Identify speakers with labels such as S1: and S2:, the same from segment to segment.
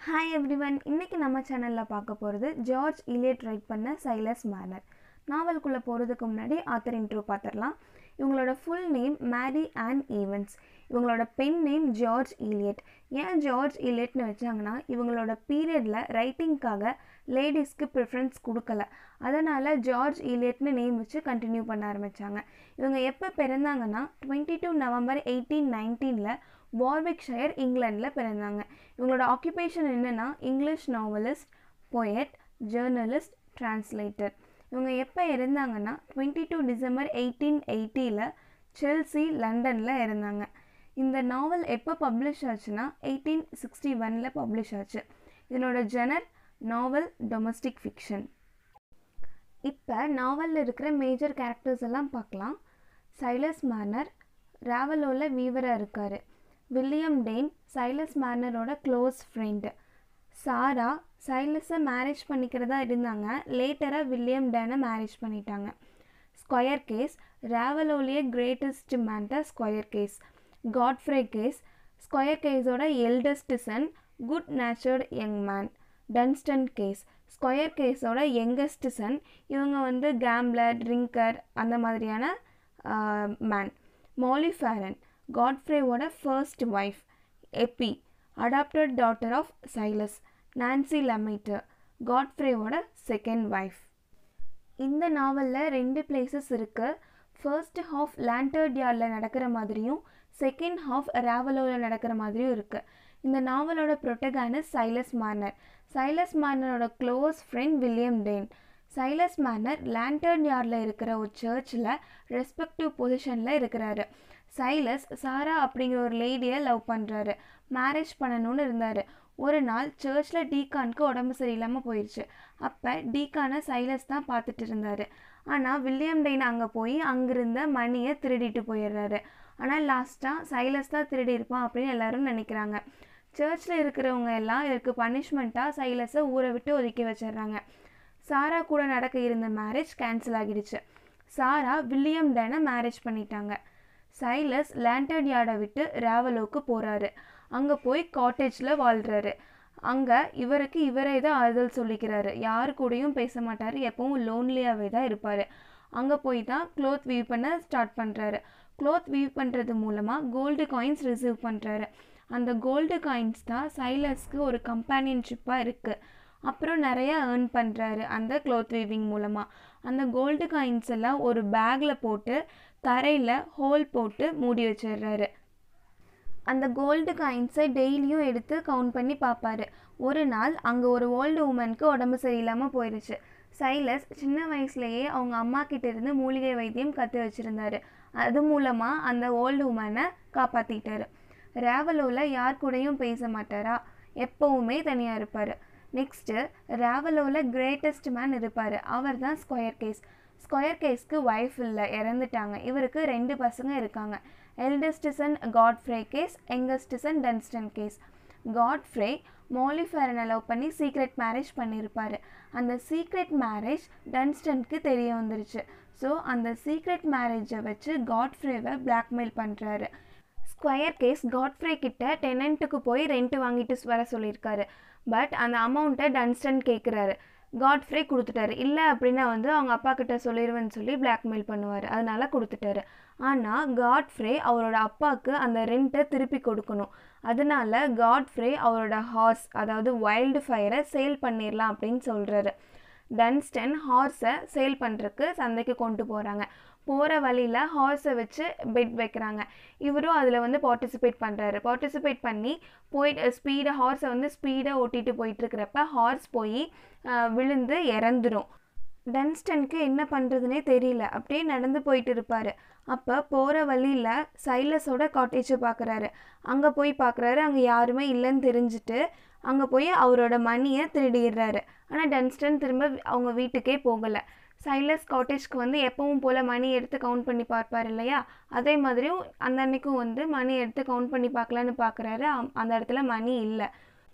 S1: hi everyone இன்னைக்கு நம்ம சேனலில் பார்க்க போகிறது ஜார்ஜ் இலியட் ரைட் பண்ண சைலஸ் மேனர் நாவலுக்குள்ளே போகிறதுக்கு முன்னாடி ஆத்தர் இன்ட்ரோ பார்த்துடலாம் இவங்களோட full name Mary Ann Evans இவங்களோட பென் நேம் ஜார்ஜ் இலியட் ஏன் ஜார்ஜ் இலியட்னு வச்சாங்கன்னா இவங்களோட பீரியடில் ரைட்டிங்க்காக லேடிஸ்க்கு ப்ரிஃபரன்ஸ் கொடுக்கல அதனால் ஜார்ஜ் இலியட்னு நேம் வச்சு கண்டினியூ பண்ண ஆரம்பித்தாங்க இவங்க எப்போ பிறந்தாங்கன்னா டுவெண்ட்டி டூ நவம்பர் எயிட்டீன் நைன்டீனில் வார்விக்ஷயர் இங்கிலாண்டில் பிறந்தாங்க இவங்களோட ஆக்குபேஷன் என்னென்னா English novelist poet journalist translator இவங்க எப்போ இருந்தாங்கன்னா டுவெண்ட்டி டூ டிசம்பர் எயிட்டீன் எயிட்டியில் செல்சி லண்டனில் இருந்தாங்க இந்த நாவல் எப்போ பப்ளிஷ் ஆச்சுன்னா எயிட்டீன் சிக்ஸ்டி ஒனில் பப்ளிஷ் ஆச்சு இதனோட ஜெனர் நாவல் டொமஸ்டிக் ஃபிக்ஷன் இப்போ நாவலில் இருக்கிற மேஜர் கேரக்டர்ஸ் எல்லாம் பார்க்கலாம் சைலஸ் மேனர் ராவலோவில் வீவராக இருக்கார் வில்லியம் டேன் சைலஸ் மேனரோட க்ளோஸ் ஃப்ரெண்டு சாரா சைலஸை மேரேஜ் பண்ணிக்கிறதா இருந்தாங்க லேட்டராக வில்லியம் டேனை மேரேஜ் பண்ணிட்டாங்க ஸ்கொயர் கேஸ் ராவலோலிய கிரேட்டஸ்ட் மேன்ட்ட squire Cass Godfrey Cass squire கேஸோட eldest son good natured young man Dunstan Cass squire கேஸோட யங்கஸ்ட் சன் இவங்க வந்து கேம்லர் ட்ரிங்கர் அந்த மாதிரியான மேன் மாலி ஃபேரன் காட்ஃப்ரேவோட first wife Eppie adopted daughter of Silas Nancy Lammeter காட்ஃப்ரேவோட second wife இந்த நாவலில் ரெண்டு பிளேசஸ் இருக்குது ஃபர்ஸ்ட் ஹாஃப் லேண்டர்ட் யார்டில் நடக்கிற மாதிரியும் செகண்ட் ஹாஃப் ராவலோவில் நடக்கிற மாதிரியும் இருக்குது இந்த நாவலோட ப்ரொட்டகானஸ் சைலஸ் மார்னர் சைலஸ் மார்னரோட close friend William Dane Silas Marner Lantern யார்டில் இருக்கிற ஒரு சர்ச்சில் ரெஸ்பெக்டிவ் பொசிஷனில் இருக்கிறாரு சைலஸ் சாரா அப்படிங்கிற ஒரு லேடியை லவ் பண்ணுறாரு மேரேஜ் பண்ணணும்னு இருந்தார் ஒரு நாள் சர்ச்சில் டீகானுக்கு உடம்பு சரியில்லாமல் போயிடுச்சு அப்போ டீகானை சைலஸ் தான் பார்த்துட்டு இருந்தார் ஆனால் வில்லியம் டெயின் அங்கே போய் அங்கிருந்த மணியை திருடிட்டு போயிடுறாரு ஆனால் லாஸ்ட்டாக சைலஸ் தான் திருடி இருப்பான் அப்படின்னு எல்லாரும் நினைக்கிறாங்க சர்ச்சில் இருக்கிறவங்க எல்லாம் இதுக்கு பனிஷ்மெண்ட்டாக சைலஸை ஊரை விட்டு ஒதுக்கி வச்சிடுறாங்க சாரா கூட நடக்க இருந்த மேரேஜ் கேன்சல் ஆகிடுச்சு சாரா வில்லியம் டேனை மேரேஜ் பண்ணிட்டாங்க சைலஸ் லேண்டர்ட் யார்டை விட்டு ராவலோக்கு போகிறாரு அங்கே போய் காட்டேஜில் வாழ்கிறாரு அங்கே இவருக்கு இவரே தான் ஆறுதல் சொல்லிக்கிறாரு யார் கூடயும் பேச மாட்டார் எப்பவும் லோன்லியாகவே தான் இருப்பார் அங்கே போய் தான் க்ளோத் வீவ் பண்ண ஸ்டார்ட் பண்ணுறாரு க்ளோத் வீவ் பண்ணுறது மூலமாக கோல்டு காயின்ஸ் ரிசீவ் பண்ணுறாரு அந்த கோல்டு காயின்ஸ் தான் சைலஸ்க்கு ஒரு கம்பேனியன்ஷிப்பாக இருக்குது அப்புறம் நிறையா ஏர்ன் பண்ணுறாரு அந்த க்ளோத் வீவிங் மூலமாக அந்த கோல்டு காயின்ஸ் எல்லாம் ஒரு பேக்கில் போட்டு தரையில் ஹோல் போட்டு மூடி வச்சிடுறாரு அந்த கோல்டு காயின்ஸை டெய்லியும் எடுத்து கவுண்ட் பண்ணி பார்ப்பாரு ஒரு நாள் அங்கே ஒரு ஓல்டு உமனுக்கு உடம்பு சரியில்லாமல் போயிடுச்சு சைலஸ் சின்ன வயசுலேயே அவங்க அம்மா கிட்ட இருந்து மூலிகை வைத்தியம் கற்று வச்சுருந்தாரு அது மூலமாக அந்த ஓல்டு உமனை காப்பாற்றிட்டாரு ராவலோவில் யார் கூடயும் பேச மாட்டாரா எப்போவுமே தனியாக இருப்பார் நெக்ஸ்ட்டு ராவலோவில் கிரேட்டஸ்ட் மேன் இருப்பார் அவர் தான் ஸ்கொயர் கேஸ் ஸ்கொயர் கேஸ்க்கு ஒய்ஃப் இல்லை இறந்துட்டாங்க இவருக்கு ரெண்டு பசங்க இருக்காங்க eldest son Godfrey Cass youngest son Dunstan Cass Godfrey மோலிஃபேரனை லவ் பண்ணி சீக்ரெட் மேரேஜ் பண்ணியிருப்பார் அந்த சீக்ரெட் மேரேஜ் டன்ஸ்டனுக்கு தெரிய வந்துருச்சு ஸோ அந்த சீக்ரெட் மேரேஜை வச்சு காட்ஃப்ரேவை பிளாக்மெயில் பண்ணுறாரு ஸ்கொயர் கேஸ் காட்ஃப்ரே கிட்ட டெனண்ட்டுக்கு போய் ரெண்ட் வாங்கிட்டு வர சொல்லியிருக்காரு பட் அந்த அமௌண்ட்டை டன்ஸ்டன் கேட்குறாரு காட்ஃப்ரே கொடுத்துட்டாரு இல்லை அப்படின்னா வந்து அவங்க அப்பா கிட்ட சொல்லிடுவேன்னு சொல்லி பிளாக்மெயில் பண்ணுவார் அதனால கொடுத்துட்டாரு ஆனால் காட்ஃப்ரே அவரோட அப்பாவுக்கு அந்த ரெண்ட்டை திருப்பி கொடுக்கணும் அதனால காட்ஃப்ரே அவரோட ஹார்ஸ் அதாவது வைல்டு ஃபயரை சேல் பண்ணிடலாம் அப்படின்னு சொல்கிறாரு டன்ஸ்டன் ஹார்ஸை சேல் பண்ணுறக்கு சந்தைக்கு கொண்டு போகிறாங்க போகிற வழியில் ஹார்ஸை வச்சு பெட் வைக்கிறாங்க இவரும் அதில் வந்து பார்ட்டிசிபேட் பண்ணுறாரு பார்ட்டிசிபேட் பண்ணி போயிட்டு ஸ்பீடை ஹார்ஸை வந்து ஸ்பீடாக ஓட்டிகிட்டு போயிட்டுருக்கிறப்ப ஹார்ஸ் போய் விழுந்து இறந்துடும் டன்ஸ்டனுக்கு என்ன பண்ணுறதுனே தெரியல அப்படியே நடந்து போயிட்டு இருப்பார் அப்போ போகிற வழியில் சைலஸோட காட்டேஜை பார்க்குறாரு அங்கே போய் பார்க்குறாரு அங்கே யாருமே இல்லைன்னு தெரிஞ்சுட்டு அங்கே போய் அவரோட மணியை திருடிடுறாரு ஆனால் டன்ஸ்டன் திரும்ப அவங்க வீட்டுக்கே போகலை சைலஸ் காட்டேஜ்க்கு வந்து எப்பவும் போல் மணி எடுத்து கவுண்ட் பண்ணி பார்ப்பார் இல்லையா அதே மாதிரியும் அந்த அன்னைக்கும் வந்து மணி எடுத்து கவுண்ட் பண்ணி பார்க்கலான்னு பார்க்குறாரு அந்த இடத்துல மணி இல்லை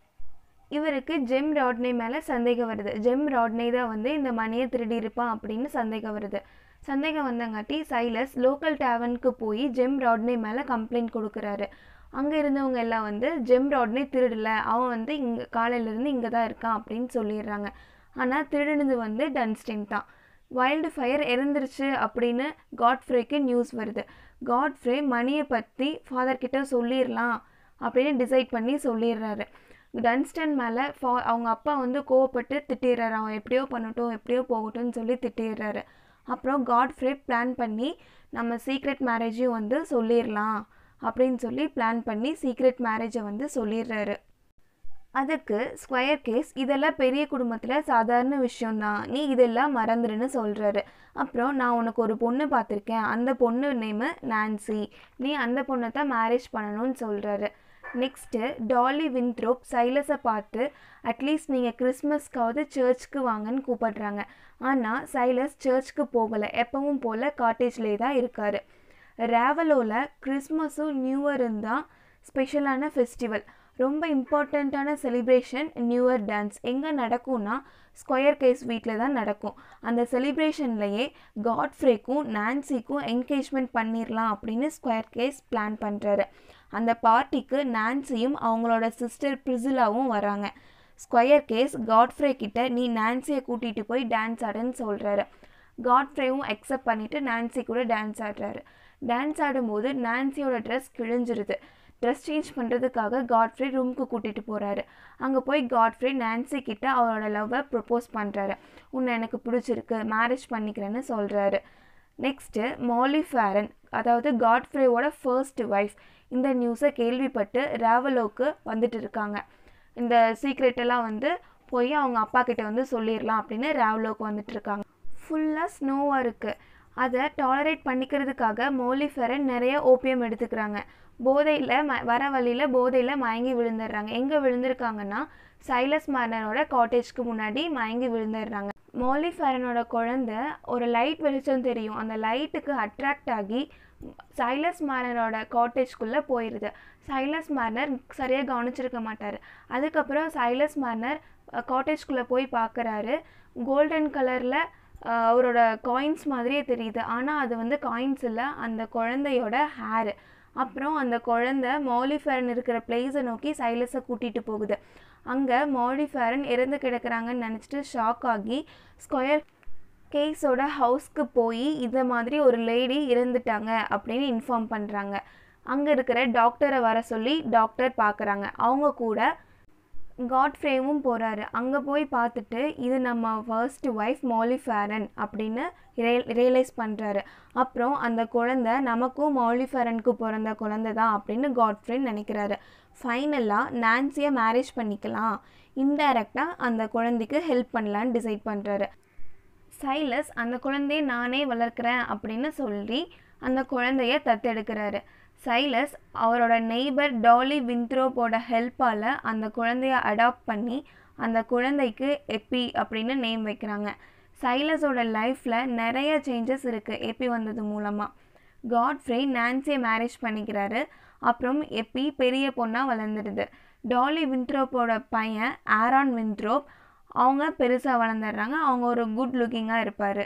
S1: இவருக்கு ஜெம் ராட்னே மேலே சந்தேகம் வருது ஜெம் ராட்னே தான் வந்து இந்த மணியை திருடி இருப்பான் அப்படின்னு சந்தேகம் வருது சந்தேகம் வந்தங்காட்டி சைலஸ் லோக்கல் டேவனுக்கு போய் ஜெம் ராட்னே மேலே கம்ப்ளைண்ட் கொடுக்குறாரு அங்கே இருந்தவங்க எல்லாம் வந்து ஜெம் ராட்னே திருடல அவன் வந்து இங்கே காலையிலேருந்து இங்கே தான் இருக்கான் அப்படின்னு சொல்லிடுறாங்க ஆனால் திருடினது வந்து டன்ஸ்டின் தான் வைல்டு ஃபயர் இறந்துருச்சு அப்படின்னு காட்ஃப்ரேக்கு நியூஸ் வருது காட்ஃப்ரே மணியை பற்றி ஃபாதர் கிட்ட சொல்லிடலாம் அப்படின்னு டிசைட் பண்ணி சொல்லிடுறாரு டன்ஸ்டன் மேலே ஃபா அவங்க அப்பா வந்து கோவப்பட்டு திட்டிடுறாரு அவன் எப்படியோ பண்ணட்டும் எப்படியோ போகட்டும்னு சொல்லி திட்டிடுறாரு அப்புறம் காட்ஃப்ரே பிளான் பண்ணி நம்ம சீக்ரெட் மேரேஜையும் வந்து சொல்லிடலாம் அப்படின்னு சொல்லி பிளான் பண்ணி சீக்ரெட் மேரேஜை வந்து சொல்லிடுறாரு அதுக்கு ஸ்கொயர் கேஸ் இதெல்லாம் பெரிய குடும்பத்தில் சாதாரண விஷயம்தான் நீ இதெல்லாம் மறந்துடுன்னு சொல்கிறாரு அப்புறம் நான் உனக்கு ஒரு பொண்ணு பார்த்துருக்கேன் அந்த பொண்ணு நேமு நான்சி நீ அந்த பொண்ணை தான் மேரேஜ் பண்ணணும்னு சொல்கிறாரு நெக்ஸ்ட்டு டாலி வின்த்ரோப் சைலஸை பார்த்து அட்லீஸ்ட் நீங்கள் கிறிஸ்மஸ்க்காவது சர்ச்சுக்கு வாங்கன்னு கூப்பிடுறாங்க ஆனால் சைலஸ் சர்ச்சுக்கு போகலை எப்பவும் போல் காட்டேஜ்லேயே தான் இருக்கார் ரேவலோவில் கிறிஸ்மஸும் நியூ இயரும் தான் ஸ்பெஷலான ஃபெஸ்டிவல் ரொம்ப இம்பார்ட்டண்ட்டான செலிப்ரேஷன் நியூ இயர் டான்ஸ் எங்கே நடக்கும்னா ஸ்கொயர் கேஸ் வீட்டில் தான் நடக்கும் அந்த செலிப்ரேஷன்லையே காட்ஃப்ரேக்கும் நான்சிக்கும் என்கேஜ்மெண்ட் பண்ணிடலாம் அப்படின்னு ஸ்கொயர் கேஸ் பிளான் பண்ணுறாரு அந்த பார்ட்டிக்கு நான்சியும் அவங்களோட சிஸ்டர் பிரிசிலாவும் வராங்க ஸ்கொயர் கேஸ் காட்ஃப்ரே கிட்ட நீ நான்சியை கூட்டிகிட்டு போய் டான்ஸ் ஆடுன்னு சொல்கிறாரு காட்ஃப்ரேவும் அக்செப்ட் பண்ணிவிட்டு நான்சி கூட டான்ஸ் ஆடுறாரு டான்ஸ் ஆடும்போது நான்சியோட ட்ரெஸ் கிழிஞ்சிருது ட்ரெஸ் சேஞ்ச் பண்ணுறதுக்காக காட்ஃப்ரே ரூமுக்கு கூட்டிகிட்டு போகிறாரு அங்கே போய் காட்ஃப்ரே நான்சி கிட்ட அவரோட லவ்வை ப்ரப்போஸ் பண்ணுறாரு உன்னை எனக்கு பிடிச்சிருக்கு மேரேஜ் பண்ணிக்கிறேன்னு சொல்கிறாரு நெக்ஸ்ட்டு மாலி ஃபேரன் அதாவது காட்ஃப்ரேவோட ஃபர்ஸ்ட் ஒய்ஃப் இந்த நியூஸை கேள்விப்பட்டு ராவலோக்கு வந்துட்டு இருக்காங்க இந்த சீக்ரெட் எல்லாம் வந்து போய் அவங்க அப்பா கிட்ட வந்து சொல்லிடலாம் அப்படின்னு ராவலோக்கு வந்துட்டு இருக்காங்க ஃபுல்லாக ஸ்னோவாக இருக்குது அதை டாலரேட் பண்ணிக்கிறதுக்காக மோலி ஃபெரன் நிறைய ஓபியம் எடுத்துக்கிறாங்க போதையில் ம வர வழியில் போதையில் மயங்கி விழுந்துடுறாங்க எங்கே விழுந்திருக்காங்கன்னா சைலஸ் மார்னரோட காட்டேஜ்க்கு முன்னாடி மயங்கி விழுந்துடுறாங்க மோலி ஃபேரனோட குழந்த ஒரு லைட் வெளிச்சம் தெரியும் அந்த லைட்டுக்கு அட்ராக்ட் ஆகி சைலஸ் மார்னரோட காட்டேஜ்குள்ளே போயிடுது சைலஸ் மார்னர் சரியாக கவனிச்சிருக்க மாட்டார் அதுக்கப்புறம் சைலஸ் மார்னர் காட்டேஜ்குள்ளே போய் பார்க்குறாரு கோல்டன் கலரில் அவரோட காயின்ஸ் மாதிரியே தெரியுது ஆனால் அது வந்து காயின்ஸ் இல்லை அந்த குழந்தையோட ஹேரு அப்புறம் அந்த குழந்தை மாலிஃபேரன் இருக்கிற பிளேஸை நோக்கி சைலஸை கூட்டிகிட்டு போகுது அங்கே மாலிஃபேரன் இறந்து கிடக்குறாங்கன்னு நினச்சிட்டு ஷாக் ஆகி ஸ்கொயர் கேஸோட ஹவுஸ்க்கு போய் இதை மாதிரி ஒரு லேடி இறந்துட்டாங்க அப்படின்னு இன்ஃபார்ம் பண்ணுறாங்க அங்கே இருக்கிற டாக்டரை வர சொல்லி டாக்டர் பார்க்குறாங்க அவங்க கூட காட் ஃப்ரேமும் போகிறாரு அங்கே போய் பார்த்துட்டு இது நம்ம ஃபர்ஸ்ட் ஒய்ஃப் மோலி ஃபேரன் அப்படின்னு ரியலைஸ் பண்ணுறாரு அப்புறம் அந்த குழந்த நமக்கும் மௌலி ஃபேரனுக்கு பிறந்த குழந்தை தான் அப்படின்னு காட்ஃப்ரே நினைக்கிறாரு ஃபைனலாக நான்சியை மேரேஜ் பண்ணிக்கலாம் இன்டைரக்டாக அந்த குழந்தைக்கு ஹெல்ப் பண்ணலான்னு டிசைட் பண்ணுறாரு சைலஸ் அந்த குழந்தைய நானே வளர்க்குறேன் அப்படின்னு சொல்லி அந்த குழந்தைய தத்தெடுக்கிறாரு சைலஸ் அவரோட நெய்பர் டாலி விந்த்ரோப்போட ஹெல்ப்பால் அந்த குழந்தைய அடாப்ட் பண்ணி அந்த குழந்தைக்கு எப்பி அப்படின்னு நேம் வைக்கிறாங்க சைலஸோட லைஃப்பில் நிறைய சேஞ்சஸ் இருக்குது எப்பி வந்தது மூலமாக காட்ஃப்ரே நான்சியை மேரேஜ் பண்ணிக்கிறாரு அப்புறம் எப்பி பெரிய பொண்ணாக வளர்ந்துடுது டாலி விந்த்ரோப்போட பையன் ஆரான் விந்த்ரோப் அவங்க பெருசாக வளர்ந்துடுறாங்க அவங்க ஒரு குட் லுக்கிங்காக இருப்பார்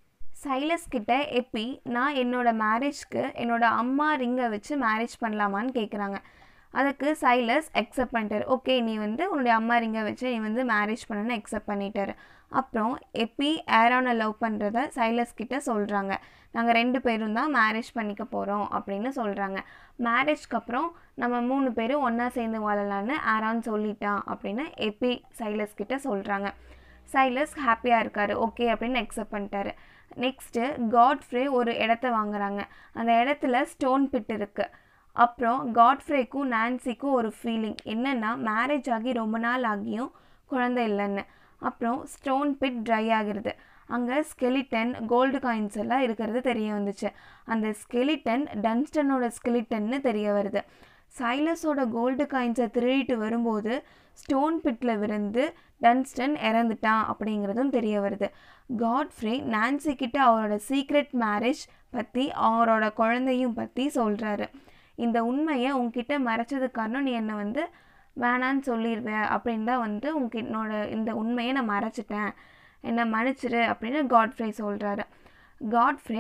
S1: சைலஸ் கிட்ட எப்பி நான் என்னோட மேரேஜ்க்கு என்னோட அம்மா ரிங்கை வச்சு மேரேஜ் பண்ணலாமான்னு கேட்குறாங்க அதுக்கு சைலஸ் அக்செப்ட் பண்ணிட்டார் ஓகே நீ வந்து உன்னுடைய அம்மா ரிங்கை வச்சு நீ வந்து மேரேஜ் பண்ணணும்னு அக்செப்ட் பண்ணிட்டாரு அப்புறம் எப்பி ஏரானை லவ் பண்ணுறத சைலஸ் கிட்ட சொல்கிறாங்க நாங்கள் ரெண்டு பேரும் தான் மேரேஜ் பண்ணிக்க போகிறோம் அப்படின்னு சொல்கிறாங்க மேரேஜ்க்கு அப்புறம் நம்ம மூணு பேரும் ஒன்றா சேர்ந்து வாழலான்னு ஆரான் சொல்லிட்டான் அப்படின்னு எப்பி சைலஸ் கிட்ட சொல்கிறாங்க சைலஸ் ஹாப்பியாக இருக்கார் ஓகே அப்படின்னு அக்செப்ட் பண்ணிட்டாரு நெக்ஸ்ட்டு காட்ஃப்ரே ஒரு இடத்த வாங்குறாங்க அந்த இடத்துல ஸ்டோன் பிட் இருக்குது அப்புறம் காட்ஃப்ரேக்கும் நான்சிக்கும் ஒரு ஃபீலிங் என்னென்னா மேரேஜ் ஆகி ரொம்ப நாள் ஆகியும் குழந்தை இல்லைன்னு அப்புறம் ஸ்டோன் பிட் ட்ரை ஆகிருது அங்கே ஸ்கெலிட்டன் கோல்டு காயின்ஸ் எல்லாம் இருக்கிறது தெரிய வந்துச்சு அந்த ஸ்கெலிட்டன் டன்ஸ்டனோட ஸ்கெலிட்டன்னு தெரிய வருது சைலஸோட கோல்டு காயின்ஸை திருடிட்டு வரும்போது ஸ்டோன் பிட்டில் விருந்து டன்ஸ்டன் இறந்துட்டான் அப்படிங்கிறதும் தெரிய வருது காட்ஃப்ரே நான்சி கிட்ட அவரோட சீக்ரெட் மேரேஜ் பற்றி அவரோட குழந்தையும் பற்றி சொல்கிறாரு இந்த உண்மையை உன்கிட்ட மறைச்சது காரணம் நீ என்னை வந்து வேணான்னு சொல்லிடுவ அப்படின்னு தான் வந்து உங்க என்னோட இந்த உண்மையை நான் மறைச்சிட்டேன் என்னை மன்னிச்சிரு அப்படின்னு காட்ஃப்ரே சொல்கிறாரு காட்ஃப்ரே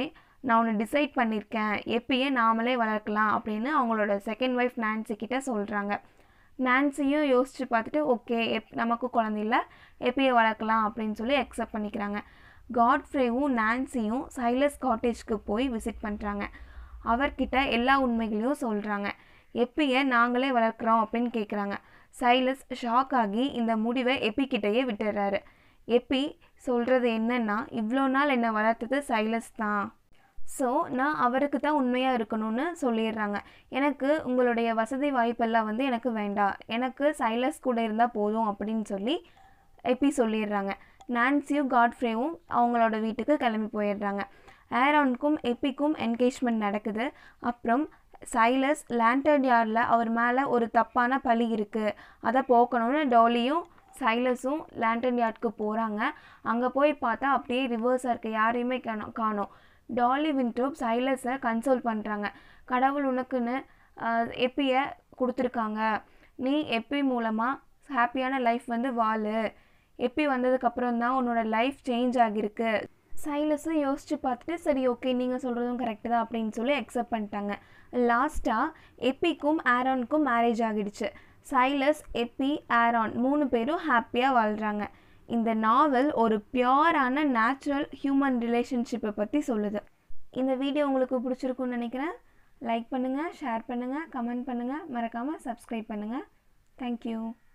S1: நான் ஒன்று டிசைட் பண்ணியிருக்கேன் எப்பயே நாமளே வளர்க்கலாம் அப்படின்னு அவங்களோட செகண்ட் ஒய்ஃப் நான்சி கிட்ட சொல்கிறாங்க நான்சியும் யோசித்து பார்த்துட்டு ஓகே எப் நமக்கு குழந்தை இல்லை எப்பயே வளர்க்கலாம் அப்படின்னு சொல்லி அக்செப்ட் பண்ணிக்கிறாங்க காட்ஃப்ரேவும் நான்சியும் சைலஸ் காட்டேஜ்க்கு போய் விசிட் பண்ணுறாங்க அவர்கிட்ட எல்லா உண்மைகளையும் சொல்கிறாங்க எப்பயே நாங்களே வளர்க்குறோம் அப்படின்னு கேட்குறாங்க சைலஸ் ஷாக் ஆகி இந்த முடிவை எப்பிக்கிட்டேயே விட்டுடுறாரு எப்பி சொல்கிறது என்னன்னா இவ்வளோ நாள் என்னை வளர்த்தது சைலஸ் தான் ஸோ நான் அவருக்கு தான் உண்மையாக இருக்கணும்னு சொல்லிடுறாங்க எனக்கு உங்களுடைய வசதி வாய்ப்பெல்லாம் வந்து எனக்கு வேண்டாம் எனக்கு சைலஸ் கூட இருந்தால் போதும் அப்படின்னு சொல்லி எப்பி சொல்லிடுறாங்க நான்சியும் காட்ஃப்ரேவும் அவங்களோட வீட்டுக்கு கிளம்பி போயிடுறாங்க ஏரானுக்கும் எப்பிக்கும் என்கேஜ்மெண்ட் நடக்குது அப்புறம் சைலஸ் லேண்டர்ட் யார்டில் அவர் மேலே ஒரு தப்பான பழி இருக்குது அதை போக்கணும்னு டாலியும் சைலஸும் லேண்டன் யார்டுக்கு போகிறாங்க அங்கே போய் பார்த்தா அப்படியே ரிவர்ஸாக இருக்குது யாரையுமே காணோம் காணோம் டாலி வின்ட்ரோப் சைலஸை கன்சோல் பண்ணுறாங்க கடவுள் உனக்குன்னு எப்பியை கொடுத்துருக்காங்க நீ எப்பி மூலமாக ஹாப்பியான லைஃப் வந்து வாழு எப்பி வந்ததுக்கப்புறம் தான் உன்னோட லைஃப் சேஞ்ச் ஆகியிருக்கு சைலஸும் யோசித்து பார்த்துட்டு சரி ஓகே நீங்கள் சொல்கிறதும் கரெக்டு தான் அப்படின்னு சொல்லி அக்செப்ட் பண்ணிட்டாங்க லாஸ்ட்டாக எப்பிக்கும் ஆரானுக்கும் மேரேஜ் ஆகிடுச்சு சைலஸ் எப்பி ஆரான் மூணு பேரும் ஹாப்பியாக வாழ்கிறாங்க இந்த நாவல் ஒரு பியோரான நேச்சுரல் ஹியூமன் ரிலேஷன்ஷிப்பை பற்றி சொல்லுது இந்த வீடியோ உங்களுக்கு பிடிச்சிருக்குன்னு நினைக்கிறேன் லைக் பண்ணுங்கள் ஷேர் பண்ணுங்கள் கமெண்ட் பண்ணுங்கள் மறக்காமல் சப்ஸ்கிரைப் பண்ணுங்கள் தேங்க்யூ